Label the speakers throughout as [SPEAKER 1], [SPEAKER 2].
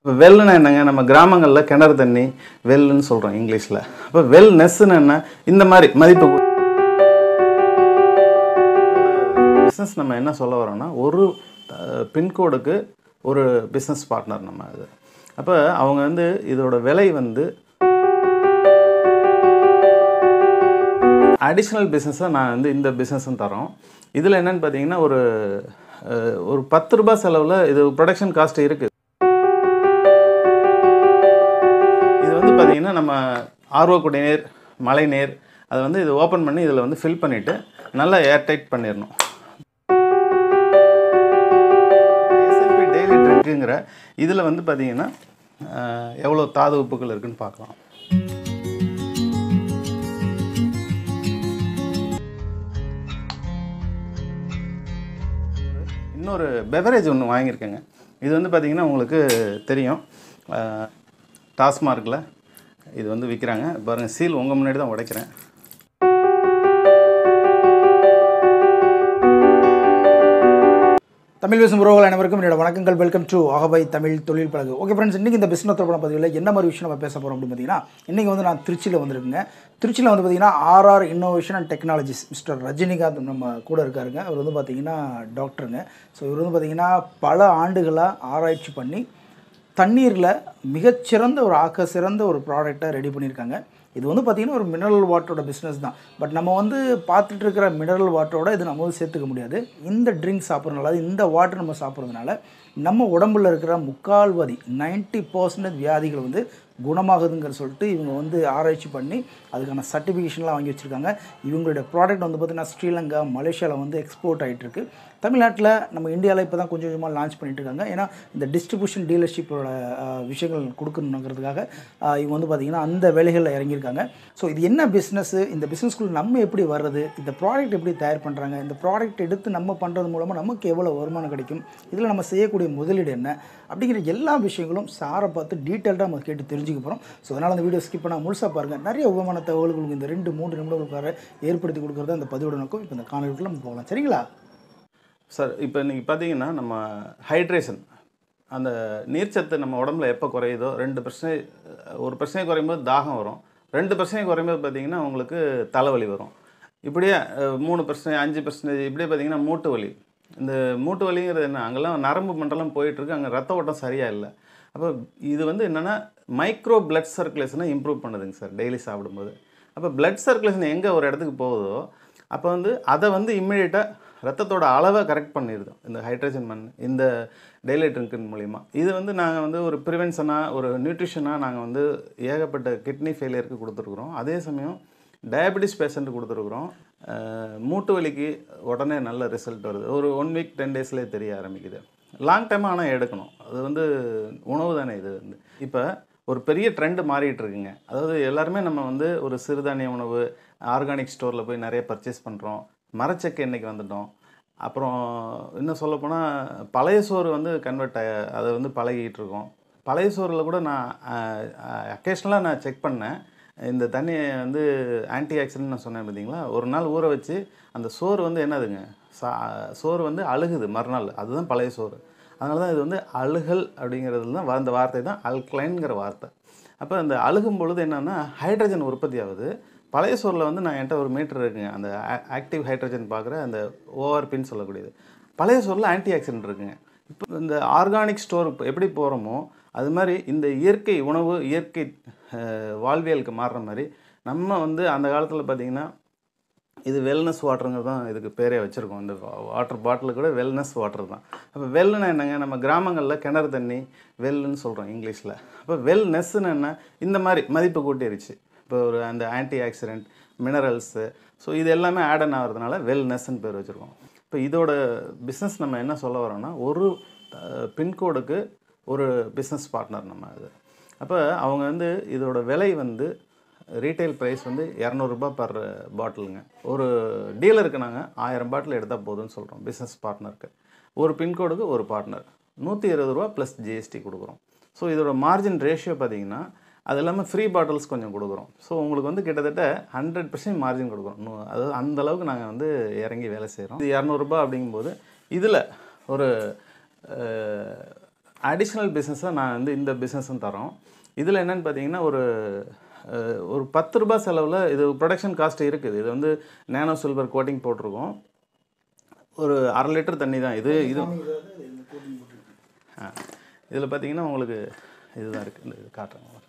[SPEAKER 1] இப்போ வெல்லுன்னா என்னங்க நம்ம கிராமங்களில் கிணறு தண்ணி வெல்லுன்னு சொல்கிறோம் இங்கிலீஷில் அப்போ வெல் நெஸ்ஸுன்னு என்ன இந்த மாதிரி மதிப்பு பிஸ்னஸ் நம்ம என்ன சொல்ல வரோம்னா ஒரு பின்கோடுக்கு ஒரு பிஸ்னஸ் பார்ட்னர் நம்ம இது அப்போ அவங்க வந்து இதோட விலை வந்து அடிஷ்னல் பிஸ்னஸை நான் வந்து இந்த பிஸ்னஸும் தரோம் இதில் என்னென்னு பார்த்தீங்கன்னா ஒரு அஹ், ஒரு பத்து ரூபாய் செலவில் இது ப்ரொடக்ஷன் காஸ்ட் இருக்குது இது வந்து பார்த்தீங்கன்னா நம்ம ஆர்வ குடிநீர் மழை நீர் அதை வந்து இது ஓப்பன் பண்ணி இதில் வந்து ஃபில் பண்ணிவிட்டு நல்லா ஏர்டைட் பண்ணிடணும் எஸ்எல்பி டெய்லி ட்ரிங்க்குங்கிற இதில் வந்து பார்த்தீங்கன்னா அஹ், எவ்வளோ தாது உப்புகள் இருக்குன்னு பார்க்கலாம் இன்னொரு பெவரேஜ் ஒன்று வாங்கியிருக்கேங்க இது வந்து பார்த்திங்கன்னா உங்களுக்கு தெரியும் டாஸ்மார்க்கில் இது வந்து விற்கிறாங்க பாருங்கள் சீல் உங்கள் முன்னாடி தான் உடைக்கிறேன்
[SPEAKER 2] தமிழ் பேசும் உறவுகள் அனைவருக்கும் என்னோட வணக்கங்கள் வெல்கம் டு அகபை தமிழ் தொழில் பழகு ஓகே ஃப்ரெண்ட்ஸ் இன்றைக்கி இந்த பிஸ்னஸ் தொடர்பான பதிவில் என்ன மாதிரி விஷயம் நம்ம பேச போகிறோம் அப்படின்னு பார்த்தீங்கன்னா இன்றைக்கி வந்து நான் திருச்சியில் வந்திருக்குங்க திருச்சியில் வந்து பார்த்தீங்கன்னா RR innovation and technologies mister Rajinikanth நம்ம கூட இருக்காருங்க அவர் வந்து பார்த்தீங்கன்னா டாக்டருங்க ஸோ இவர் வந்து பார்த்தீங்கன்னா பல ஆண்டுகளாக ஆராய்ச்சி பண்ணி தண்ணீரில் மிகச்சிறந்த ஒரு ஆக்க சிறந்த ஒரு ப்ராடக்டை ரெடி பண்ணியிருக்காங்க இது வந்து பார்த்திங்கன்னா ஒரு மினரல் வாட்டரோட பிஸ்னஸ் தான் பட் நம்ம வந்து பார்த்துட்டு இருக்கிற மினரல் வாட்டரோட இது நம்ம வந்து சேர்த்துக்க முடியாது இந்த ட்ரிங்க் சாப்பிட்றதுனால அதாவது இந்த வாட்டர் நம்ம சாப்பிட்றதுனால நம்ம உடம்புல இருக்கிற முக்கால்வாதி 90% பர்சன்டேஜ் வியாதிகள் வந்து குணமாகுதுங்கிற சொல்லிட்டு இவங்க வந்து ஆராய்ச்சி பண்ணி அதுக்கான சர்டிஃபிகேஷன்லாம் வாங்கி வச்சுருக்காங்க இவங்களுடைய ப்ராடக்ட் வந்து பார்த்திங்கன்னா ஸ்ரீலங்கா மலேசியாவில் வந்து எக்ஸ்போர்ட் ஆகிட்டு இருக்கு தமிழ்நாட்டில் நம்ம இந்தியாவில் இப்போ தான் கொஞ்சம் கொஞ்சமாக லான்ச் பண்ணிட்டு இருக்காங்க ஏன்னா இந்த டிஸ்ட்ரிபியூஷன் டீலர்ஷிப்போட விஷயங்கள் கொடுக்கணுங்கிறதுக்காக ஆஹ் இவங்க வந்து பார்த்திங்கன்னா அந்த வேலைகளில் இறங்கியிருக்காங்க ஸோ இது என்ன பிஸ்னஸ் இந்த பிஸ்னஸ்குள்ளே நம்ம எப்படி வர்றது இந்த ப்ராடக்ட் எப்படி தயார் பண்ணுறாங்க இந்த ப்ராடக்ட் எடுத்து நம்ம பண்ணுறது மூலமாக நமக்கு எவ்வளோ வருமானம் கிடைக்கும் இதில் நம்ம செய்யக்கூடிய முதலீடு என்ன அப்படிங்கிற எல்லா விஷயங்களும் சாரை பார்த்து டீட்டெயில்டாக நம்ம கேட்டு தெரிஞ்சுக்க போகிறோம் ஸோ அதனால் அந்த வீடியோ ஸ்கிப் பண்ணால் முழுசாக பாருங்கள் நிறைய உபமான தகவல்களுக்கு இந்த ரெண்டு மூன்று நிமிடங்களுக்காக ஏற்படுத்தி கொடுக்குறது அந்த பதிவோட நோக்கம் இப்போ இந்த காணொலிக்குள்ள நம்ம போகலாம் சரிங்களா
[SPEAKER 1] சார் இப்போ இன்றைக்கி பார்த்தீங்கன்னா நம்ம ஹைட்ரேஷன் அந்த நீர்ச்சத்து நம்ம உடம்புல எப்போ குறையுதோ ரெண்டு பிரச்சனை ஒரு பிரச்சனை குறையும் போது தாகம் வரும் ரெண்டு பிரச்சனை குறையும் போது பார்த்தீங்கன்னா உங்களுக்கு தலைவலி வரும் இப்படியே அஹ், மூணு பிரச்சனை அஞ்சு பிரச்சனை இப்படியே பார்த்தீங்கன்னா மூட்டு வலி இந்த மூட்டு வலிங்கிறது என்ன அங்கெல்லாம் நரம்பு மண்டலம் போயிட்டுருக்கு அங்கே ரத்த ஓட்டம் சரியாக இல்லை அப்போ இது வந்து என்னென்னா மைக்ரோ பிளட் சர்க்குலேஷனை இம்ப்ரூவ் பண்ணுதுங்க சார் டெய்லி சாப்பிடும்போது அப்போ பிளட் சர்க்குலேஷன் எங்கே ஒரு இடத்துக்கு போகுதோ அப்போ வந்து அதை வந்து இம்மிடியட்டாக ரத்தத்தோட அளவை கரெக்ட் பண்ணிடுது இந்த ஹைட்ரஜன் மண் இந்த டெய்லி ட்ரிங்கின் மூலிமா இது வந்து நாங்கள் வந்து ஒரு ப்ரிவென்ஷனாக ஒரு நியூட்ரிஷனாக நாங்கள் வந்து ஏகப்பட்ட கிட்னி ஃபெயிலியருக்கு கொடுத்துருக்குறோம் அதே சமயம் டயபெட்டிஸ் பேஷண்ட் கொடுத்துருக்குறோம் அஹ், மூட்டு வலிக்கு உடனே நல்ல ரிசல்ட் வருது ஒரு ஒன் வீக் டென் டேஸ்லேயே தெரிய ஆரம்பிக்குது லாங் டைம் ஆனால் எடுக்கணும் அது வந்து உணவு தானே இது வந்து இப்போ ஒரு பெரிய ட்ரெண்டு மாறிட்டு இருக்குங்க அதாவது எல்லாருமே நம்ம வந்து ஒரு சிறுதானிய உணவு ஆர்கானிக் ஸ்டோரில் போய் நிறைய பர்ச்சேஸ் பண்ணுறோம் மரச்செக்கு எண்ணெய்க்கு வந்துட்டோம் அப்புறம் இன்னும் சொல்லப்போனால் பழைய சோறு வந்து கன்வெர்ட் அதை வந்து பழகிட்டு இருக்கோம் பழைய சோறில் கூட நான் அக்கேஷ்னலாக நான் செக் பண்ணேன் இந்த தண்ணியை வந்து ஆன்டி ஆக்சிடென்ட் நான் சொன்னேன் பார்த்தீங்களா ஒரு நாள் ஊற வச்சு அந்த சோறு வந்து என்னதுங்க சா சோறு வந்து அழுகுது மறுநாள் அதுதான் பழைய சோறு அதனால தான் இது வந்து அழுகல் அப்படிங்கிறது தான் அந்த வார்த்தை தான் அல்க்ளைன்ங்கிற வார்த்தை அப்போ அந்த அழுகும் பொழுது என்னென்னா ஹைட்ரஜன் உற்பத்தி ஆகுது பழைய சோறில் வந்து நான் என்கிட்ட ஒரு மீட்டர் இருக்குங்க அந்த ஆக்டிவ் ஹைட்ரஜன் பார்க்குற அந்த ஓஆர்பின்னு சொல்லக்கூடியது பழைய சோறில் ஆன்டி ஆக்சிடென்ட் இருக்குங்க இப்போ இந்த ஆர்கானிக் ஸ்டோர் எப்படி போகிறோமோ அது மாதிரி இந்த இயற்கை உணவு இயற்கை அஹ், வாழ்வியலுக்கு மாறுற மாதிரி நம்ம வந்து அந்த காலத்தில் பார்த்திங்கன்னா இது வெல்னஸ் வாட்டருங்கிறது தான் இதுக்கு பேரே வச்சுருக்கோம் இந்த வாட்டர் பாட்டில் கூட வெல்னஸ் வாட்டர் தான் அப்போ வெல்லுன்னா என்னங்க நம்ம கிராமங்களில் கிணறு தண்ணி வெல்லுன்னு சொல்கிறோம் இங்கிலீஷில் அப்போ வெல்னஸ்ன்னு என்ன இந்த மாதிரி மதிப்பு கூட்டிருச்சு இப்போ ஒரு அந்த ஆன்டி ஆக்சிடென்ட் மினரல்ஸு ஸோ இது எல்லாமே ஆட் ஆன் ஆகிறதுனால வெல்னஸ்ன்னு பேர் வச்சுருக்கோம் இப்போ இதோட பிஸ்னஸ் நம்ம என்ன சொல்ல வரோம்னா ஒரு பின்கோடுக்கு ஒரு பிஸ்னஸ் பார்ட்னர் நம்ம அது அப்போ அவங்க வந்து இதோட விலை வந்து ரீட்டைல் ப்ரைஸ் வந்து இரநூறுபா பர் பாட்டிலுங்க ஒரு டீலருக்கு நாங்கள் ஆயிரம் பாட்டில் எடுத்தால் போதும்னு சொல்கிறோம் பிஸ்னஸ் பார்ட்னருக்கு ஒரு பின்கோடுக்கு ஒரு பார்ட்னர் நூற்றி இருபது ரூபா ப்ளஸ் ஜிஎஸ்டி கொடுக்குறோம் ஸோ இதோட மார்ஜின் ரேஷியோ பார்த்தீங்கன்னா அது இல்லாமல் ஃப்ரீ பாட்டில்ஸ் கொஞ்சம் கொடுக்குறோம் ஸோ உங்களுக்கு வந்து கிட்டத்தட்ட ஹண்ட்ரட் பர்சன்ட் மார்ஜின் கொடுக்குறோம் நூ- அதாவது அந்த அளவுக்கு நாங்கள் வந்து இறங்கி வேலை செய்கிறோம் இது இரநூறுபா அப்படிங்கும்போது இதில் ஒரு அடிஷ்னல் பிஸ்னஸை நான் வந்து இந்த பிஸ்னஸும் தரோம் இதில் என்னென்னு பார்த்தீங்கன்னா ஒரு அஹ், ஒரு பத்து ரூபாய் செலவில் இது ப்ரொடக்ஷன் காஸ்ட் இருக்குது இது வந்து நேனோ சில்வர் கோட்டிங் போட்டிருக்கோம் ஒரு அரை லிட்டர் தண்ணி தான் இது இது ஆ இதில் பார்த்தீங்கன்னா உங்களுக்கு இதுதான் இருக்குது இந்த இது காட்டுறேன் உங்களுக்கு.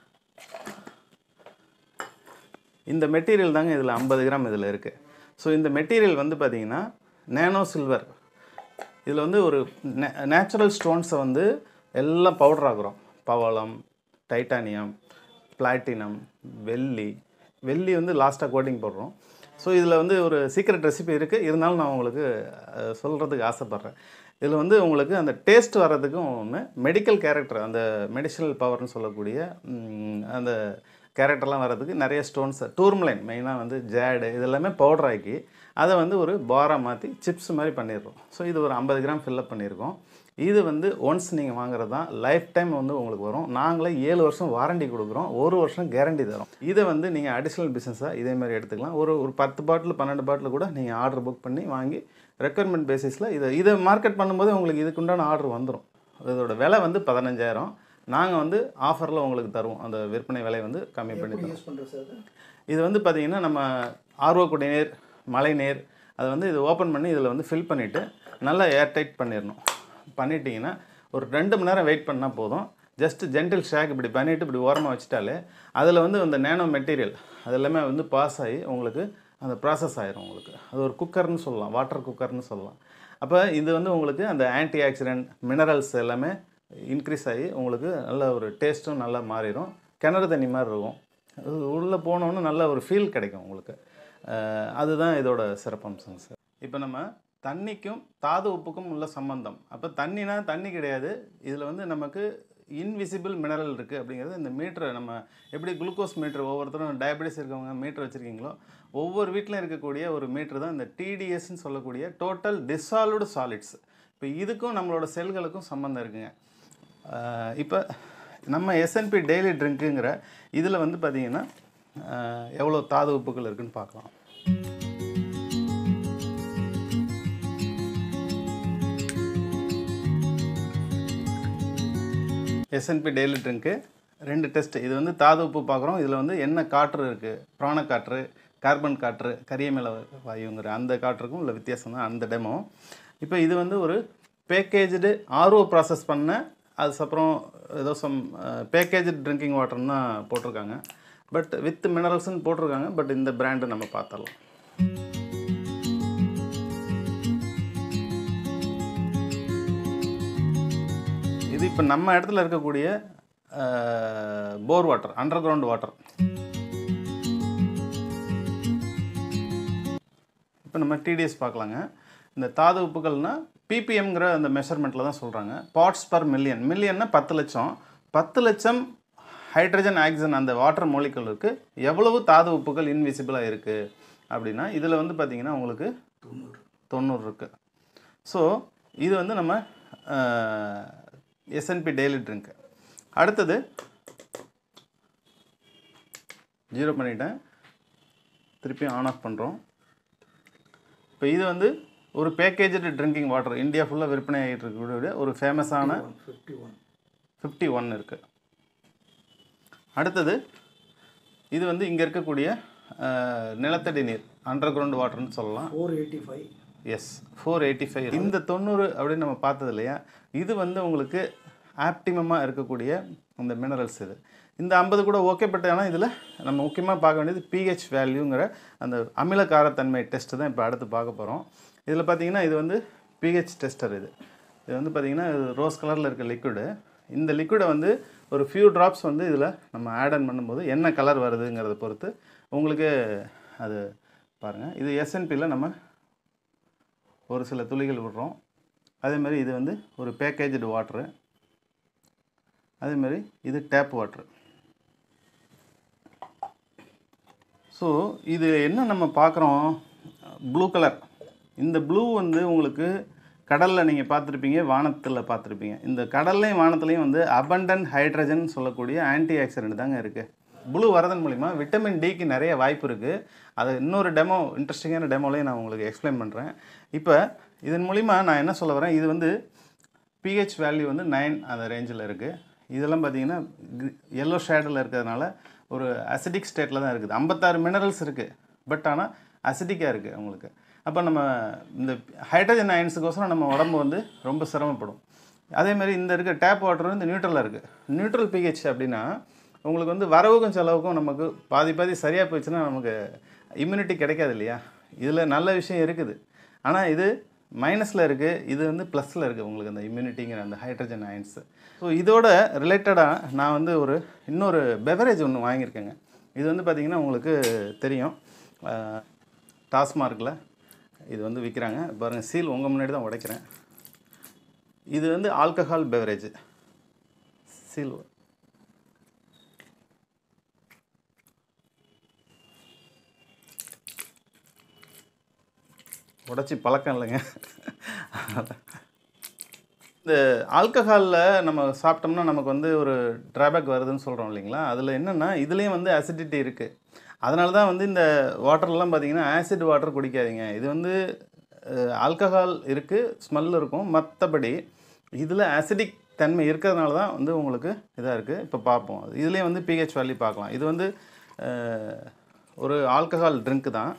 [SPEAKER 1] இந்த மெட்டீரியல் தாங்க இதில் ஐம்பது கிராம் இதில் இருக்குது ஸோ இந்த மெட்டீரியல் வந்து பார்த்தீங்கன்னா நேனோ சில்வர் இதில் வந்து ஒரு நேச்சுரல் ஸ்டோன்ஸை வந்து எல்லாம் பவுடர் ஆக்குறோம் பவளம் டைட்டானியம் பிளாட்டினம் வெள்ளி வெள்ளி வந்து லாஸ்ட்டாக கோட்டிங் போடுறோம் ஸோ இதில் வந்து ஒரு சீக்ரெட் ரெசிபி இருக்குது இருந்தாலும் நான் உங்களுக்கு அஹ், சொல்கிறதுக்கு ஆசைப்பட்றேன் இதில் வந்து உங்களுக்கு அந்த டேஸ்ட் வர்றதுக்கும் ஒன்று மெடிக்கல் கேரக்டர் அந்த மெடிசினல் பவர்னு சொல்லக்கூடிய ம், அந்த கேரக்டர்லாம் வர்றதுக்கு நிறைய ஸ்டோன்ஸ் டூர்மலைன் மெயினாக வந்து ஜேடு இதெல்லாமே பவுடர் ஆக்கி அதை வந்து ஒரு பாராக மாற்றி சிப்ஸ் மாதிரி பண்ணிடுறோம் ஸோ இது ஒரு ஐம்பது கிராம் ஃபில்லப் பண்ணியிருக்கோம் இது வந்து ஒன்ஸ் நீங்கள் வாங்குறது தான் லைஃப் டைம் வந்து உங்களுக்கு வரும் நாங்களே ஏழு வருஷம் வாரண்டி கொடுக்குறோம் ஒரு வருஷம் கேரண்டி தரோம் இதை வந்து நீங்கள் அடிஷ்னல் பிஸ்னஸாக இதே மாதிரி எடுத்துக்கலாம் ஒரு ஒரு பத்து பாட்டில் பன்னெண்டு பாட்டில் கூட நீங்கள் ஆர்டர் புக் பண்ணி வாங்கி ரெக்குயர்மெண்ட் பேசிஸில் இதை இதை மார்க்கெட் பண்ணும்போது உங்களுக்கு இதுக்குண்டான ஆர்டர் வந்துடும் இதோட விலை வந்து பதினஞ்சாயிரம் நாங்கள் வந்து ஆஃபரில் உங்களுக்கு தருவோம் அந்த விற்பனை விலை வந்து கம்மி பண்ணி தரோம்
[SPEAKER 2] யூஸ் பண்ணுறது சார்
[SPEAKER 1] இது வந்து பார்த்திங்கன்னா நம்ம ஆர்வ குடிநீர் மழைநீர் அதை வந்து இது ஓப்பன் பண்ணி இதில் வந்து ஃபில் பண்ணிவிட்டு நல்லா ஏர்டைட் பண்ணிடணும் பண்ணிட்டீங்கன்னா ஒரு ரெண்டு மணி நேரம் வெயிட் பண்ணால் போதும் ஜஸ்ட் ஜென்டில் ஷேக் இப்படி பண்ணிவிட்டு இப்படி ஓரமாக வச்சுட்டாலே அதில் வந்து அந்த நேனோ மெட்டீரியல் அது எல்லாமே வந்து பாஸ் ஆகி உங்களுக்கு அந்த ப்ராசஸ் ஆயிரும் உங்களுக்கு அது ஒரு குக்கர்னு சொல்லலாம் வாட்டர் குக்கர்னு சொல்லலாம் அப்போ இது வந்து உங்களுக்கு அந்த ஆன்டி ஆக்சிடென்ட் மினரல்ஸ் எல்லாமே இன்க்ரீஸ் ஆகி உங்களுக்கு நல்ல ஒரு டேஸ்ட்டும் நல்லா மாறிடும் கிணறு தண்ணி மாதிரி இருக்கும் அது உள்ளே போனோன்னு நல்ல ஒரு ஃபீல் கிடைக்கும் உங்களுக்கு அஹ் அதுதான் இதோட சிறப்பம்சங்க சார் இப்போ நம்ம தண்ணிக்கும் தாது உப்புக்கும் உள்ள சம்பந்தம் அப்போ தண்ணினா தண்ணி கிடையாது இதில் வந்து நமக்கு இன்விசிபிள் மினரல் இருக்குது அப்படிங்கிறது இந்த மீட்டரை நம்ம எப்படி குளுக்கோஸ் மீட்டர் ஒவ்வொருத்தரும் டயபெட்டிஸ் இருக்கவங்க மீட்டர் வச்சுருக்கீங்களோ ஒவ்வொரு வீட்டிலும் இருக்கக்கூடிய ஒரு மீட்டர் தான் இந்த டிடிஎஸ்ன்னு சொல்லக்கூடிய டோட்டல் டிசால்வ்டு சாலிட்ஸ் இப்போ இதுக்கும் நம்மளோட செல்களுக்கும் சம்மந்தம் இருக்குங்க ஆஹ் இப்போ நம்ம எஸ்என்பி டெய்லி ட்ரிங்க்குங்கிற இதில் வந்து பார்த்தீங்கன்னா ஆஹ் எவ்வளோ தாது உப்புகள் இருக்குன்னு பார்க்கலாம் எஸ்என்பி டெய்லி ட்ரிங்க்கு ரெண்டு டெஸ்ட் இது வந்து தாது உப்பு பார்க்குறோம் இதில் வந்து என்ன காற்று இருக்குது பிராண காற்று கார்பன் காற்று கரியமேல வாயுங்கிற அந்த காற்றுக்கும் உள்ள வித்தியாசம் தான் அந்த டெமோ இப்போ இது வந்து ஒரு பேக்கேஜ்டு ஆர்ஓ ப்ராசஸ் பண்ண அதுக்கப்புறம் ஏதோ சம் பேக்கேஜ் ட்ரிங்கிங் வாட்டர்னு தான் போட்டிருக்காங்க பட் வித் மினரல்ஸ்னு போட்டிருக்காங்க பட் இந்த பிராண்டு நம்ம பார்த்துடலாம் இது இப்போ நம்ம இடத்துல இருக்கக்கூடிய bore water underground water இப்போ நம்ம டிடிஎஸ் பார்க்கலாங்க இந்த தாது உப்புகள்னா பிபிஎம்ங்கிற அந்த மெஷர்மெண்ட்டில் தான் சொல்கிறாங்க பார்ட்ஸ் பர் மில்லியன் மில்லியன்னா பத்து லட்சம் பத்து லட்சம் ஹைட்ரஜன் ஆக்சிஜன் அந்த வாட்டர் மோலிக்கலுக்கு எவ்வளவு தாது உப்புகள் இன்விசிபிளாக இருக்குது அப்படின்னா இதில் வந்து பார்த்திங்கன்னா உங்களுக்கு தொண்ணூறு இருக்குது ஸோ இது வந்து நம்ம எஸ்என்பி டெய்லி ட்ரிங்க்கு அடுத்தது ஜீரோ பண்ணிட்டேன் திருப்பி ஆன் ஆஃப் பண்ணுறோம் இப்போ இது வந்து ஒரு பேக்கேஜடு ட்ரிங்கிங் வாட்டர் இந்தியா ஃபுல்லாக விற்பனை ஆகிட்டு இருக்கக்கூடிய ஒரு ஃபேமஸான
[SPEAKER 2] ஃபிஃப்டி ஒன்
[SPEAKER 1] ஃபிஃப்டி ஒன் இருக்குது அடுத்தது இது வந்து இங்கே இருக்கக்கூடிய அஹ், நிலத்தடி நீர் அண்டர் கிரவுண்ட் வாட்டர்னு சொல்லலாம்
[SPEAKER 2] four eighty five
[SPEAKER 1] yes four eighty five இந்த தொண்ணூறு அப்படின்னு நம்ம பார்த்தது இல்லையா இது வந்து உங்களுக்கு ஆப்டிமமாக இருக்கக்கூடிய இந்த மினரல்ஸ் இது இந்த ஐம்பது கூட ஓகே பட் ஆனால் இதில் நம்ம முக்கியமாக பார்க்க வேண்டியது பிஹெச் வேல்யூங்கிற அந்த அமிலக்காரத்தன்மை டெஸ்ட் தான் இப்போ அடுத்து பார்க்க போகிறோம் இதில் பார்த்தீங்கன்னா இது வந்து பிஹெச் டெஸ்டர் இது இது வந்து பார்த்தீங்கன்னா இது ரோஸ் கலரில் இருக்க லிக்விடு இந்த லிக்விடை வந்து ஒரு ஃபியூ ட்ராப்ஸ் வந்து இதில் நம்ம ஆட் ஆன் பண்ணும்போது என்ன கலர் வருதுங்கிறத பொறுத்து உங்களுக்கு அது பாருங்கள் இது எஸ்என்பியில் நம்ம ஒரு சில துளிகள் விடுறோம் அதே மாதிரி இது வந்து ஒரு பேக்கேஜடு வாட்ரு அதே மாதிரி இது டேப் வாட்ரு ஸோ இது என்ன நம்ம பார்க்குறோம் ப்ளூ கலர் இந்த ப்ளூ வந்து உங்களுக்கு கடலில் நீங்கள் பார்த்துருப்பீங்க வானத்தில் பார்த்துருப்பீங்க இந்த கடல்லையும் வானத்துலேயும் வந்து அபண்டன் ஹைட்ரஜன் சொல்லக்கூடிய ஆன்டி ஆக்சிடென்ட் தாங்க இருக்குது ப்ளூ வரதன் மூலிமா விட்டமின் டிக்கு நிறைய வாய்ப்பு இருக்குது அது இன்னொரு டெமோ இன்ட்ரெஸ்டிங்கான டெமோலையும் நான் உங்களுக்கு எக்ஸ்பிளைன் பண்ணுறேன் இப்போ இதன் மூலிமா நான் என்ன சொல்ல வரேன் இது வந்து பிஹெச் வேல்யூ வந்து நைன் அந்த ரேஞ்சில் இருக்குது இதெல்லாம் பார்த்தீங்கன்னா எல்லோ ஷேடில் இருக்கிறதுனால ஒரு அசிடிக் ஸ்டேட்டில் தான் இருக்குது ஐம்பத்தாறு மினரல்ஸ் இருக்குது பட் ஆனால் அசிடிக்காக இருக்குது உங்களுக்கு அப்போ நம்ம இந்த ஹைட்ரஜன் அயன்ஸுக்கோசரம் நம்ம உடம்பு வந்து ரொம்ப சிரமப்படும் அதே மாதிரி இந்த இருக்க டேப் வாட்டர் வந்து நியூட்ரலாக இருக்குது நியூட்ரல் பிஹெச் அப்படின்னா உங்களுக்கு வந்து வரவுக்கும் செலவுக்கும் நமக்கு பாதி பாதி சரியாக போயிடுச்சுன்னா நமக்கு இம்யூனிட்டி கிடைக்காது இல்லையா இதில் நல்ல விஷயம் இருக்குது ஆனால் இது மைனஸில் இருக்குது இது வந்து ப்ளஸில் இருக்குது உங்களுக்கு அந்த இம்யூனிட்டிங்கிற அந்த ஹைட்ரஜன் அயன்ஸு ஸோ இதோட ரிலேட்டடாக நான் வந்து ஒரு இன்னொரு பெவரேஜ் ஒன்று வாங்கியிருக்கேங்க இது வந்து பார்த்திங்கன்னா உங்களுக்கு தெரியும் டாஸ்மார்க்கில் இது வந்து விற்கிறாங்க பாருங்கள் சீல் உங்கள் முன்னாடி தான் உடைக்கிறேன் இது வந்து ஆல்கஹால் பெவரேஜ் சீல் உடச்சி பழக்கம் இல்லைங்க இந்த ஆல்கஹாலில் நம்ம சாப்பிட்டோம்னா நமக்கு வந்து ஒரு ட்ராபேக் வருதுன்னு சொல்கிறோம் இல்லைங்களா அதில் என்னென்னா இதுலேயும் வந்து அசிடிட்டி இருக்குது அதனால தான் வந்து இந்த வாட்டர்லாம் பார்த்தீங்கன்னா ஆசிட் வாட்டர் குடிக்காதீங்க இது வந்து ஆல்கஹால் இருக்குது ஸ்மெல் இருக்கும் மற்றபடி இதில் அசிடிக் தன்மை இருக்கிறதுனால தான் வந்து உங்களுக்கு இதாக இருக்குது இப்போ பார்ப்போம் இதுலேயே வந்து பிஹெச் வேல்யூ பார்க்கலாம் இது வந்து அஹ், ஒரு ஆல்கஹால் ட்ரிங்க் தான்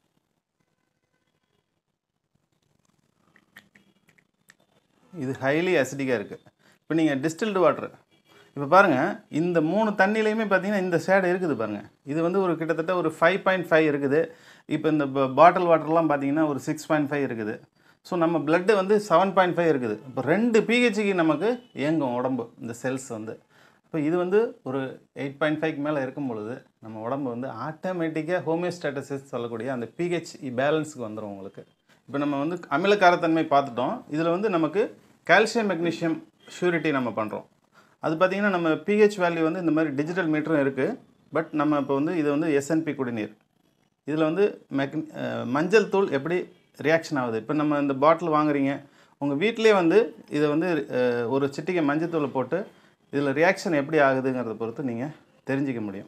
[SPEAKER 1] இது ஹைலி அசிடிக்காக இருக்குது இப்போ நீங்கள் டிஸ்டில்டு வாட்டர் இப்போ பாருங்கள் இந்த மூணு தண்ணிலையுமே பார்த்தீங்கன்னா இந்த ஷேடு இருக்குது பாருங்கள் இது வந்து ஒரு கிட்டத்தட்ட ஒரு ஃபைவ் பாயிண்ட் ஃபைவ் இருக்குது இப்போ இந்த பாட்டில் வாட்டர்லாம் பார்த்தீங்கன்னா ஒரு சிக்ஸ் பாயிண்ட் ஃபைவ் இருக்குது ஸோ நம்ம பிளட்டு வந்து செவன் பாயிண்ட் ஃபைவ் இருக்குது இப்போ ரெண்டு பிஹெச்சுக்கு நமக்கு இயங்கும் உடம்பு இந்த செல்ஸ் வந்து இப்போ இது வந்து ஒரு எயிட் பாயிண்ட் ஃபைவ்க்கு மேலே இருக்கும் பொழுது நம்ம உடம்பு வந்து ஆட்டோமேட்டிக்காக ஹோமியோஸ்டாட்டசிஸ் சொல்லக்கூடிய அந்த பிஹெச் பேலன்ஸுக்கு வந்துடும் உங்களுக்கு இப்போ நம்ம வந்து அமிலக்காரத்தன்மை பார்த்துட்டோம் இதில் வந்து நமக்கு கால்சியம் மெக்னீஷியம் ஷூரிட்டி நம்ம பண்ணுறோம் அது பார்த்திங்கன்னா நம்ம பிஹெச் வேல்யூ வந்து இந்த மாதிரி டிஜிட்டல் மீட்டரும் இருக்குது பட் நம்ம இப்போ வந்து இது வந்து எஸ்என்பி குடிநீர் இதில் வந்து மெக் அஹ் மஞ்சள் தூள் எப்படி ரியாக்ஷன் ஆகுது இப்போ நம்ம இந்த பாட்டில் வாங்குறீங்க உங்கள் வீட்டிலே வந்து இதை வந்து அஹ், ஒரு சிட்டிகை மஞ்சள் தூளை போட்டு இதில் ரியாக்ஷன் எப்படி ஆகுதுங்கிறத பொறுத்து நீங்கள் தெரிஞ்சிக்க முடியும்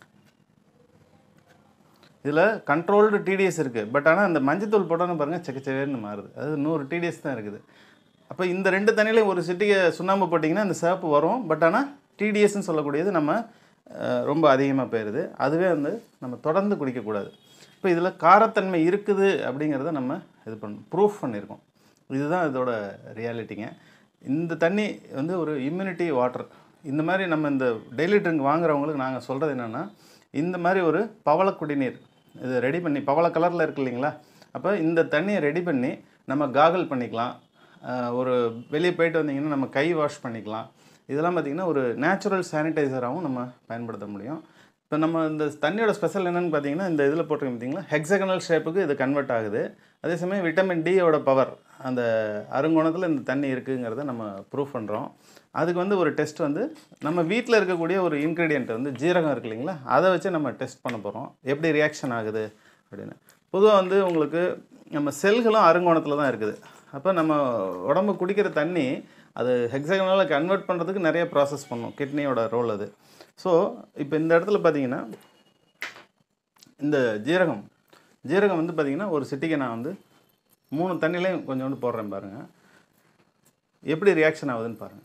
[SPEAKER 1] இதில் கண்ட்ரோல்டு டிடிஎஸ் இருக்குது பட் ஆனால் இந்த மஞ்சத்தூள் போட்டோன்னு பாருங்கள் செக்கச்சவேன்னு மாறுது அது நூறு டிடிஎஸ் தான் இருக்குது அப்போ இந்த ரெண்டு தண்ணியிலையும் ஒரு சிட்டிகை சுண்ணாம்பு போட்டிங்கன்னா இந்த சிவப்பு வரும் பட் ஆனால் டிடிஎஸ்ன்னு சொல்லக்கூடியது நம்ம அஹ், ரொம்ப அதிகமாக போயிடுது அதுவே வந்து நம்ம தொடர்ந்து குடிக்கக்கூடாது இப்போ இதில் காரத்தன்மை இருக்குது அப்படிங்கிறத நம்ம இது பண்ண ப்ரூஃப் பண்ணியிருக்கோம் இதுதான் இதோட ரியாலிட்டிங்க இந்த தண்ணி வந்து ஒரு இம்யூனிட்டி வாட்டர் இந்த மாதிரி நம்ம இந்த டெய்லி ட்ரிங்க் வாங்குறவங்களுக்கு நாங்கள் சொல்கிறது என்னென்னா இந்த மாதிரி ஒரு பவள குடிநீர் இது ரெடி பண்ணி பவள கலரில் இருக்கு இல்லைங்களா அப்போ இந்த தண்ணியை ரெடி பண்ணி நம்ம காகல் பண்ணிக்கலாம் ஆஹ் ஒரு வெளியே போயிட்டு வந்தீங்கன்னா நம்ம கை வாஷ் பண்ணிக்கலாம் இதெல்லாம் பார்த்திங்கன்னா ஒரு நேச்சுரல் சானிடைசராகவும் நம்ம பயன்படுத்த முடியும் இப்போ நம்ம இந்த தண்ணியோட ஸ்பெஷல் என்னென்னு பார்த்தீங்கன்னா இந்த இதில் போட்டிருக்கோம் பார்த்தீங்களா ஹெக்ஸகனல் ஷேப்புக்கு இது கன்வெர்ட் ஆகுது அதே சமயம் விட்டமின் டியோட பவர் அந்த அருங்கோணத்தில் இந்த தண்ணி இருக்குங்கிறத நம்ம ப்ரூவ் பண்ணுறோம் அதுக்கு வந்து ஒரு டெஸ்ட் வந்து நம்ம வீட்டில் இருக்கக்கூடிய ஒரு இன்க்ரீடியன்ட் வந்து ஜீரகம் இருக்கு இல்லைங்களா அதை வச்சு நம்ம டெஸ்ட் பண்ண போகிறோம் எப்படி ரியாக்ஷன் ஆகுது அப்படின்னு பொதுவாக வந்து உங்களுக்கு நம்ம செல்களும் அருங்கோணத்தில் தான் இருக்குது அப்போ நம்ம உடம்பு குடிக்கிற தண்ணி அது ஹெக்ஸகனால் கன்வெர்ட் பண்ணுறதுக்கு நிறைய ப்ராசஸ் பண்ணும் கிட்னியோட ரோல் அது ஸோ இப்போ இந்த இடத்துல பார்த்தீங்கன்னா இந்த ஜீரகம் ஜீரகம் வந்து பார்த்திங்கன்னா ஒரு சிட்டிக்கு நான் வந்து மூணு தண்ணிலையும் கொஞ்சோண்டு போடுறேன் பாருங்கள் எப்படி ரியாக்ஷன் ஆகுதுன்னு பாருங்கள்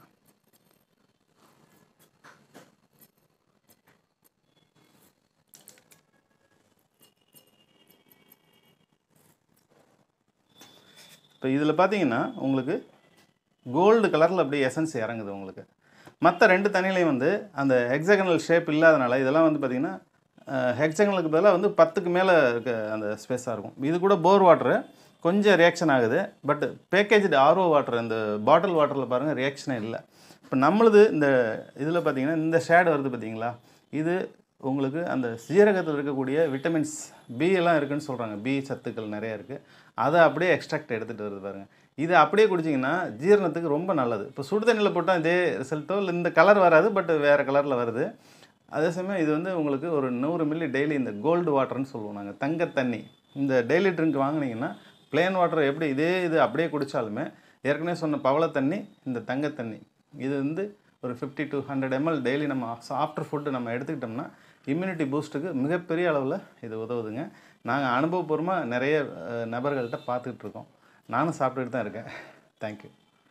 [SPEAKER 1] இப்போ இதில் பார்த்தீங்கன்னா உங்களுக்கு கோல்டு கலரில் அப்படியே எசன்ஸ் இறங்குது உங்களுக்கு மற்ற ரெண்டு தண்ணிலையும் வந்து அந்த ஹெக்ஸகனல் ஷேப் இல்லாதனால இதெல்லாம் வந்து பார்த்திங்கன்னா ஹெக்ஸகனலுக்கு பதிலாக வந்து பத்துக்கு மேலே இருக்க அந்த ஸ்பேஸாக இருக்கும் இது கூட போர் வாட்டரு கொஞ்சம் ரியாக்ஷன் ஆகுது பட் பேக்கேஜ்டு ஆர்ஓ வாட்டர் இந்த பாட்டில் வாட்டரில் பாருங்கள் ரியாக்ஷனே இல்லை இப்போ நம்மளுது இந்த இதில் பார்த்தீங்கன்னா இந்த ஷேடு வருது பார்த்தீங்களா இது உங்களுக்கு அந்த சீரகத்தில் இருக்கக்கூடிய விட்டமின்ஸ் பி எல்லாம் இருக்குன்னு சொல்கிறாங்க பி சத்துக்கள் நிறைய இருக்குது அதை அப்படியே எக்ஸ்ட்ராக்ட் எடுத்துகிட்டு வருது பாருங்கள் இது அப்படியே குடிச்சிங்கன்னா ஜீரணத்துக்கு ரொம்ப நல்லது இப்போ சுடு தண்ணியில் போட்டால் இதே ரிசல்ட்டோ இல்லை இந்த கலர் வராது பட் வேறு கலரில் வருது அதே சமயம் இது வந்து உங்களுக்கு ஒரு நூறு மில்லி டெய்லி இந்த கோல்டு வாட்டர்னு சொல்லுவோம் நாங்கள் தங்க தண்ணி இந்த டெய்லி ட்ரிங்க் வாங்குனீங்கன்னா பிளேன் வாட்டர் எப்படி இதே இது அப்படியே குடித்தாலுமே ஏற்கனவே சொன்ன பவள தண்ணி இந்த தங்க தண்ணி இது வந்து ஒரு fifty to hundred ML daily நம்ம ஆஃப்டர் ஃபுட்டு நம்ம எடுத்துக்கிட்டோம்னா இம்யூனிட்டி பூஸ்ட்டுக்கு மிகப்பெரிய அளவில் இது உதவுதுங்க நாங்கள் அனுபவபூர்வமாக நிறைய அஹ், நபர்கள்ட்ட பார்த்துக்கிட்டு இருக்கோம் நானும் சாப்பிட்டுட்டு தான் இருக்கேன் தேங்க்யூ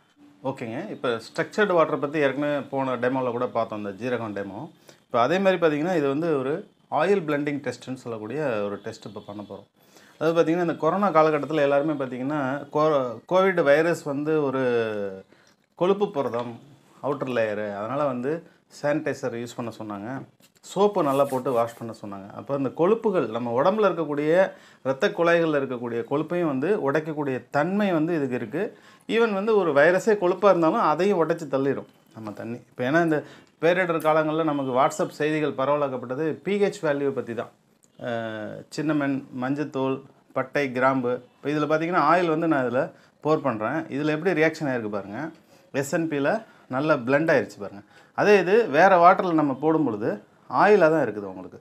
[SPEAKER 1] ஓகேங்க இப்போ ஸ்ட்ரக்சர்டு வாட்டரை பற்றி ஏற்கனவே போன டெமோவில் கூட பார்த்தோம் அந்த ஜீரகம் டெமோ இப்போ அதே மாதிரி பார்த்தீங்கன்னா இது வந்து ஒரு ஆயில் பிளெண்டிங் டெஸ்ட்டுன்னு சொல்லக்கூடிய ஒரு டெஸ்ட் இப்போ பண்ண போகிறோம் அதாவது பார்த்தீங்கன்னா இந்த கொரோனா காலகட்டத்தில் எல்லாருமே பார்த்தீங்கன்னா கோ கோவிட் வைரஸ் வந்து ஒரு கொழுப்பு புரதம் அவுட்டர் லேயரு அதனால் வந்து சானிடைசர் யூஸ் பண்ண சொன்னாங்க சோப்பு நல்லா போட்டு வாஷ் பண்ண சொன்னாங்க அப்போ இந்த கொழுப்புகள் நம்ம உடம்புல இருக்கக்கூடிய இரத்த குழாய்களில் இருக்கக்கூடிய கொழுப்பையும் வந்து உடைக்கக்கூடிய தன்மை வந்து இதுக்கு இருக்குது ஈவன் வந்து ஒரு வைரஸே கொழுப்பாக இருந்தாலும் அதையும் உடைச்சி தள்ளிடும் நம்ம தண்ணி இப்போ ஏன்னா இந்த பேரிடர் காலங்களில் நமக்கு வாட்ஸ்அப் செய்திகள் பரவலாக்கப்பட்டது பிஹெச் வேல்யூ பற்றி தான் அஹ் சின்னமென் மஞ்சத்தூள் பட்டை கிராம்பு இப்போ இதில் பார்த்தீங்கன்னா ஆயில் வந்து நான் இதில் போர் பண்ணுறேன் இதில் எப்படி ரியாக்ஷன் ஆகிருக்கு பாருங்கள் எஸ்என்பியில் நல்லா blend ஆயிருச்சு பாருங்கள் அதே இது வேறு வாட்டரில் நம்ம போடும் பொழுது ஆயிலாக தான் இருக்குது உங்களுக்கு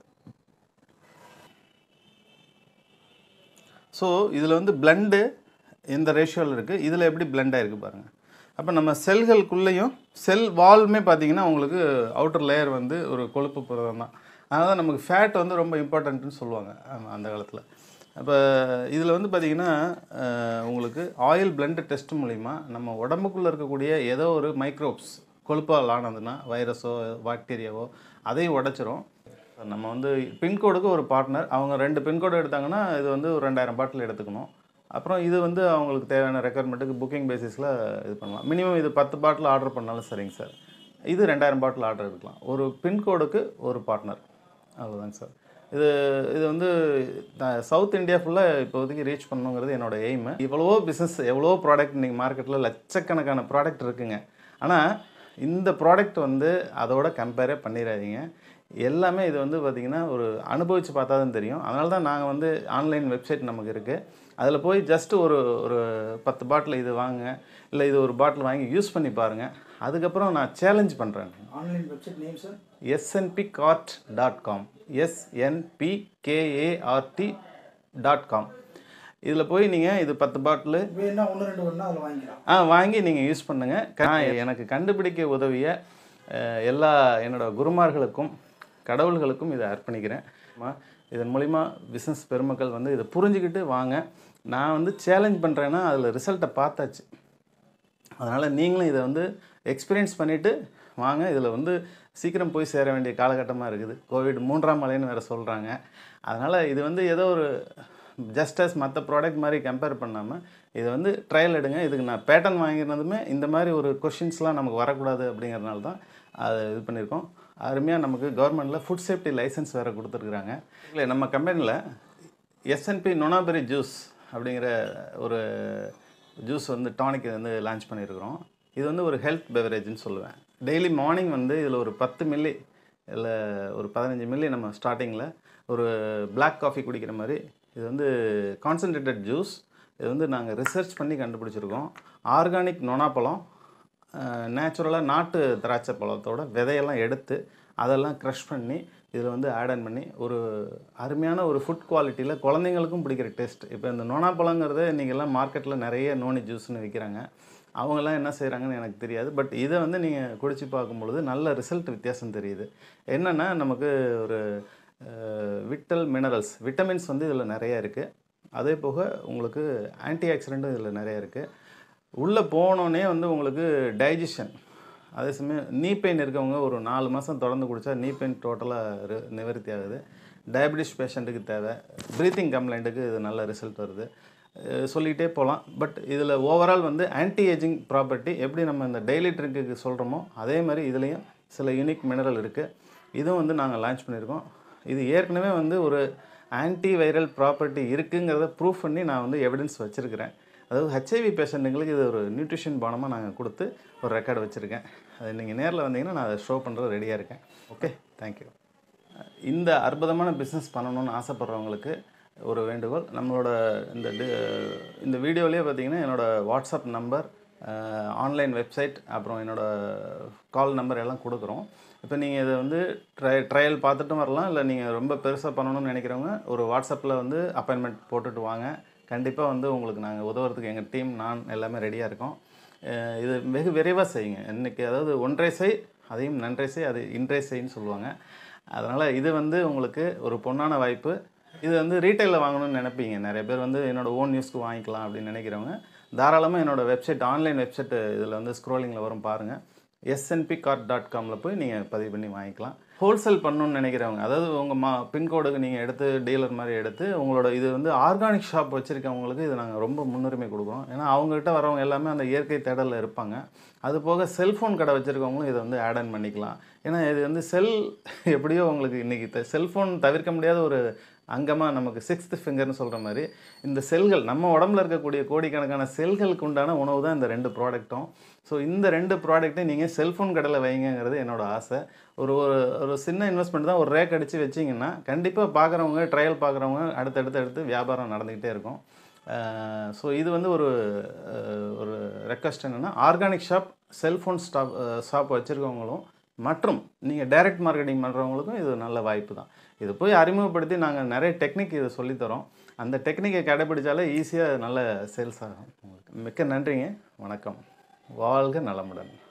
[SPEAKER 1] ஸோ இதில் வந்து பிளண்டு எந்த ரேஷியோவில் இருக்குது இதில் எப்படி blend ஆயிருக்கு பாருங்கள் அப்போ நம்ம செல்களுக்குள்ளேயும் செல் வால்மே பார்த்தீங்கன்னா உங்களுக்கு அவுட்டர் லேயர் வந்து ஒரு கொழுப்பு புரதம் தான் அதனால தான் நமக்கு ஃபேட் வந்து ரொம்ப இம்பார்ட்டன்ட்னு சொல்லுவாங்க ஆமா, அந்த காலத்தில் அப்போ இதில் வந்து பார்த்திங்கன்னா உங்களுக்கு ஆயில் blend டெஸ்ட் மூலிமா நம்ம உடம்புக்குள்ளே இருக்கக்கூடிய ஏதோ ஒரு மைக்ரோப்ஸ் கொழுப்பால் ஆனதுன்னா வைரஸோ பாக்டீரியாவோ அதையும் உடைச்சிரும் நம்ம வந்து பின்கோடுக்கு ஒரு பார்ட்னர் அவங்க ரெண்டு பின்கோடு எடுத்தாங்கன்னா இது வந்து ஒரு ரெண்டாயிரம் பாட்டில் எடுத்துக்கணும் அப்புறம் இது வந்து அவங்களுக்கு தேவையான ரெக்குயர்மெண்ட்டுக்கு புக்கிங் பேசிஸில் இது பண்ணலாம் மினிமம் இது பத்து பாட்டில் ஆர்டர் பண்ணாலும் சரிங்க சார் இது ரெண்டாயிரம் பாட்டில் ஆர்டர் எடுக்கலாம் ஒரு பின்கோடுக்கு ஒரு பார்ட்னர் அவ்வளோதாங்க சார் இது இது வந்து சவுத் இந்தியா ஃபுல்லாக இப்போதைக்கு ரீச் பண்ணணுங்கிறது என்னோட எய்மு இவ்வளவோ பிஸ்னஸ் எவ்வளவோ ப்ராடக்ட் இன்றைக்கி மார்க்கெட்டில் லட்சக்கணக்கான ப்ராடக்ட் இருக்குங்க ஆனால் இந்த ப்ராடக்ட் வந்து அதோட கம்பேரே பண்ணிடாதீங்க எல்லாமே இது வந்து பார்த்திங்கன்னா ஒரு அனுபவித்து பார்த்தா தான் தெரியும் அதனால தான் நாங்கள் வந்து ஆன்லைன் வெப்சைட் நமக்கு இருக்குது அதில் போய் ஜஸ்ட் ஒரு ஒரு பத்து பாட்டில் இது வாங்க இல்லை இது ஒரு பாட்டில் வாங்கி யூஸ் பண்ணி பாருங்கள் அதுக்கப்புறம் நான் சேலஞ்ச் பண்ணுறேன்
[SPEAKER 2] online website name sir
[SPEAKER 1] SNB card dot com SNB KARD dot com இதில் போய் நீங்கள் இது பத்து பாட்டிலு
[SPEAKER 2] வேணா ஒன்று ரெண்டு ஒன்றா அதில் வாங்கிக்கலாம்
[SPEAKER 1] ஆ வாங்கி நீங்கள் யூஸ் பண்ணுங்கள் நான் எனக்கு கண்டுபிடிக்க உதவிய அஹ், எல்லா என்னோட குருமார்களுக்கும் கடவுள்களுக்கும் இதை அர்ப்பணிக்கிறேன் ஆமா, இதன் மூலிமா பிஸ்னஸ் பெருமக்கள் வந்து இதை புரிஞ்சுக்கிட்டு வாங்க நான் வந்து சேலஞ்ச் பண்ணுறேன்னா அதில் ரிசல்ட்டை பார்த்தாச்சு அதனால் நீங்களும் இதை வந்து எக்ஸ்பீரியன்ஸ் பண்ணிவிட்டு வாங்க இதில் வந்து சீக்கிரம் போய் சேர வேண்டிய காலகட்டமாக இருக்குது கோவிட் மூன்றாம் அலைன்னு வேறு சொல்கிறாங்க அதனால் இது வந்து ஏதோ ஒரு ஜஸ்ட் அஸ் மற்ற ப்ராடக்ட் மாதிரி கம்பேர் பண்ணாமல் இது வந்து ட்ரையல் எடுங்க இதுக்கு நான் பேட்டர்ன் வாங்கியிருந்ததுமே இந்த மாதிரி ஒரு கொஷின்ஸ்லாம் நமக்கு வரக்கூடாது அப்படிங்கிறதுனால தான் அதை இது பண்ணியிருக்கோம் அருமையாக நமக்கு கவர்மெண்ட்டில் ஃபுட் சேஃப்டி லைசன்ஸ் வேறு கொடுத்துருக்குறாங்க இல்லை நம்ம கம்பெனியில் எஸ்என்பி நொனாபெரி ஜூஸ் அப்படிங்கிற ஒரு ஜூஸ் வந்து டானிக் வந்து லான்ச் பண்ணியிருக்கிறோம் இது வந்து ஒரு ஹெல்த் பெவரேஜ்னு சொல்லுவேன் டெய்லி மார்னிங் வந்து இதில் ஒரு பத்து மில்லி இல்லை ஒரு பதினஞ்சு மில்லி நம்ம ஸ்டார்டிங்கில் ஒரு Black காஃபி குடிக்கிற மாதிரி இது வந்து கான்சன்ட்ரேட்டட் ஜூஸ் இது வந்து நாங்கள் ரிசர்ச் பண்ணி கண்டுபிடிச்சிருக்கோம் ஆர்கானிக் நொனாப்பழம் நேச்சுரலாக நாட்டு திராட்சை பழத்தோட விதையெல்லாம் எடுத்து அதெல்லாம் க்ரஷ் பண்ணி இதில் வந்து ஆட் ஆன் பண்ணி ஒரு அருமையான ஒரு ஃபுட் குவாலிட்டியில் குழந்தைங்களுக்கும் பிடிக்கிற டேஸ்ட் இப்போ இந்த நொனாப்பழங்கிறத இன்றைக்கெல்லாம் மார்க்கெட்டில் நிறைய நோனி ஜூஸ்னு விற்கிறாங்க அவங்கெல்லாம் என்ன செய்கிறாங்கன்னு எனக்கு தெரியாது பட் இதை வந்து நீங்கள் குடிச்சு பார்க்கும்பொழுது நல்ல ரிசல்ட் வித்தியாசம் தெரியுது என்னென்னா நமக்கு ஒரு விட்டல் மினரல்ஸ் விட்டமின்ஸ் வந்து இதில் நிறைய இருக்குது அதே போக உங்களுக்கு ஆன்டி ஆக்சிடென்ட்டும் இதில் நிறைய இருக்குது உள்ளே போனோடனே வந்து உங்களுக்கு டைஜஷன் அதே சமயம் நீ பெயின் இருக்கவங்க ஒரு நாலு மாதம் தொடர்ந்து குடித்தா நீ பெயின் டோட்டலாக நிவர்த்தி ஆகுது டயபெட்டிஸ் பேஷண்ட்டுக்கு தேவை ப்ரீத்திங் கம்ப்ளைண்ட்டுக்கு இது நல்ல ரிசல்ட் வருது அஹ் சொல்லிக்கிட்டே போகலாம் பட் இதில் ஓவரால் வந்து ஆன்டி ஏஜிங் ப்ராப்பர்ட்டி எப்படி நம்ம இந்த டெய்லி ட்ரிங்க்குக்கு சொல்கிறோமோ அதே மாதிரி இதுலேயும் சில யூனிக் மினரல் இருக்குது இதுவும் வந்து நாங்கள் லான்ச் பண்ணியிருக்கோம் இது ஏற்கனவே வந்து ஒரு ஆன்டி வைரல் ப்ராப்பர்ட்டி இருக்குங்கிறத ப்ரூஃப் பண்ணி நான் வந்து எவிடன்ஸ் வச்சுருக்கிறேன் அதாவது ஹெச்ஐவி பேஷண்ட்டுங்களுக்கு இது ஒரு நியூட்ரிஷன் பானமாக நாங்கள் கொடுத்து ஒரு ரெக்கார்டு வச்சுருக்கேன் அது நீங்கள் நேரில் வந்தீங்கன்னா நான் அதை ஷோ பண்ணுறது ரெடியாக இருக்கேன் ஓகே தேங்க்யூ இந்த அற்புதமான பிஸ்னஸ் பண்ணணும்னு ஆசைப்பட்றவங்களுக்கு ஒரு வேண்டுகோள் நம்மளோட இந்த டி- இந்த வீடியோலேயே பார்த்தீங்கன்னா என்னோடய வாட்ஸ்அப் நம்பர் ஆன்லைன் வெப்சைட் அப்புறம் என்னோடய கால் நம்பர் எல்லாம் கொடுக்குறோம் இப்போ நீங்கள் இதை வந்து ட்ரை ட்ரையல் பார்த்துட்டும் வரலாம் இல்லை நீங்கள் ரொம்ப பெருசாக பண்ணணும்னு நினைக்கிறவங்க ஒரு வாட்ஸ்அப்பில் வந்து அப்பாயின்மெண்ட் போட்டுட்டு வாங்க கண்டிப்பாக வந்து உங்களுக்கு நாங்கள் உதவுறதுக்கு எங்கள் டீம் நான் எல்லாமே ரெடியாக இருக்கோம் அஹ் இது வெகு விரைவாக செய்யுங்க இன்றைக்கி அதாவது ஒன்றை செய் அதையும் நன்றை செய் அது இன்றை செய்ன்னு சொல்லுவாங்க அதனால் இது வந்து உங்களுக்கு ஒரு பொன்னான வாய்ப்பு இது வந்து ரீட்டைலில் வாங்கணும்னு நினைப்பீங்க நிறைய பேர் வந்து என்னோட ஓன் யூஸ்க்கு வாங்கிக்கலாம் அப்படின்னு நினைக்கிறவங்க தாராளமாக என்னோடய வெப்சைட் ஆன்லைன் வெப்சைட் இதில் வந்து ஸ்க்ரோலிங்கில் வரும் பாருங்கள் எஸ்என்பி கார்ட் டாட் காமில் போய் நீங்கள் பதிவு பண்ணி வாங்கிக்கலாம் ஹோல்சேல் பண்ணணும்னு நினைக்கிறவங்க அதாவது உங்கள் மா பின்கோடுக்கு நீங்கள் எடுத்து டீலர் மாதிரி எடுத்து உங்களோட இது வந்து ஆர்கானிக் ஷாப் வச்சுருக்கவங்களுக்கு இது நாங்கள் ரொம்ப முன்னுரிமை கொடுக்குறோம் ஏன்னா அவங்ககிட்ட வரவங்க எல்லாமே அந்த இயற்கை தேடலில் இருப்பாங்க அது போக செல்ஃபோன் கடை வச்சுருக்கவங்களும் இதை வந்து ஆட் ஆன் பண்ணிக்கலாம் ஏன்னா இது வந்து செல் எப்படியோ உங்களுக்கு இன்றைக்கி செல்ஃபோன் தவிர்க்க முடியாத ஒரு அங்கமாக நமக்கு சிக்ஸ்த் ஃபிங்கர்னு சொல்கிற மாதிரி இந்த செல்கள் நம்ம உடம்புல இருக்கக்கூடிய கோடிக்கணக்கான செல்களுக்கு உண்டான உணவு தான் இந்த ரெண்டு ப்ராடக்ட்டும் ஸோ இந்த ரெண்டு ப்ராடக்ட்டையும் நீங்கள் செல்ஃபோன் கடையில் வைங்கிறது என்னோட ஆசை ஒரு ஒரு ஒரு சின்ன இன்வெஸ்ட்மெண்ட் தான் ஒரு ரேக் அடித்து வச்சிங்கன்னா கண்டிப்பாக பார்க்குறவங்க ட்ரையல் பார்க்குறவங்க அடுத்தடுத்து அடுத்து வியாபாரம் நடந்துக்கிட்டே இருக்கும் ஸோ இது வந்து ஒரு அஹ், ஒரு ரெக்வஸ்ட் என்னென்னா organic shop cellphone stop shop வச்சுருக்கவங்களும் மற்றும் நீங்கள் டைரக்ட் மார்க்கெட்டிங் பண்ணுறவங்களுக்கும் இது ஒரு நல்ல வாய்ப்பு தான் இது போய் அறிமுகப்படுத்தி நாங்கள் நிறைய டெக்னிக் இதை சொல்லித்தரோம் அந்த டெக்னிக்கை கடைபிடிச்சாலே ஈஸியாக நல்ல சேல்ஸ் ஆகும் உங்களுக்கு மிக்க நன்றிங்க வணக்கம் வாழ்க நலமுடன்